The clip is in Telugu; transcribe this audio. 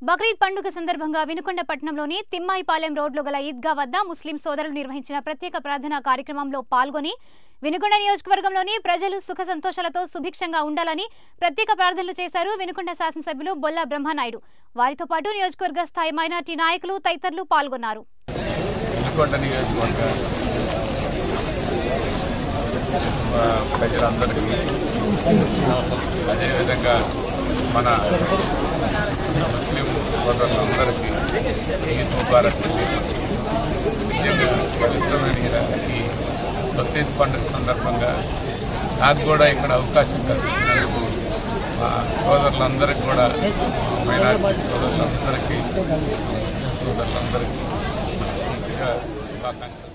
బక్రీద్ పండుగ సందర్భంగా వినుకొండ పట్టణంలోని తిమ్మాయిపాలెం రోడ్లో గల ఈద్గా వద్ద ముస్లిం సోదరులు నిర్వహించిన ప్రత్యేక ప్రార్థనా కార్యక్రమంలో పాల్గొని వినుకొండ నియోజకవర్గంలోని ప్రజలు సుఖ సంతోషాలతో సుభిక్షంగా ఉండాలని ప్రత్యేక ప్రార్థనలు చేశారు వినుకొండ శాసనసభ్యులు బొల్లా బ్రహ్మనాయుడు వారితో పాటు నియోజకవర్గ స్థాయి మైనార్టీ నాయకులు తదితరులు పాల్గొన్నారు వినుకొండ నియోజకవర్గ ఆ, ప్రజలందరికీ అదేవిధంగా మన ముస్లిం సోదరులందరికీ ఈద్ ముబారక్ తెలియజేస్తూ నిజంగా పవిత్రమైన ఈ బక్రీద్ పండుగ సందర్భంగా నాకు కూడా ఇక్కడ అవకాశం కల్పించినందుకు మా సోదరులందరికీ కూడా మైనార్టీ సోదరులందరికీ సోదరులందరికీ పూర్తిగా శుభాకాంక్షలు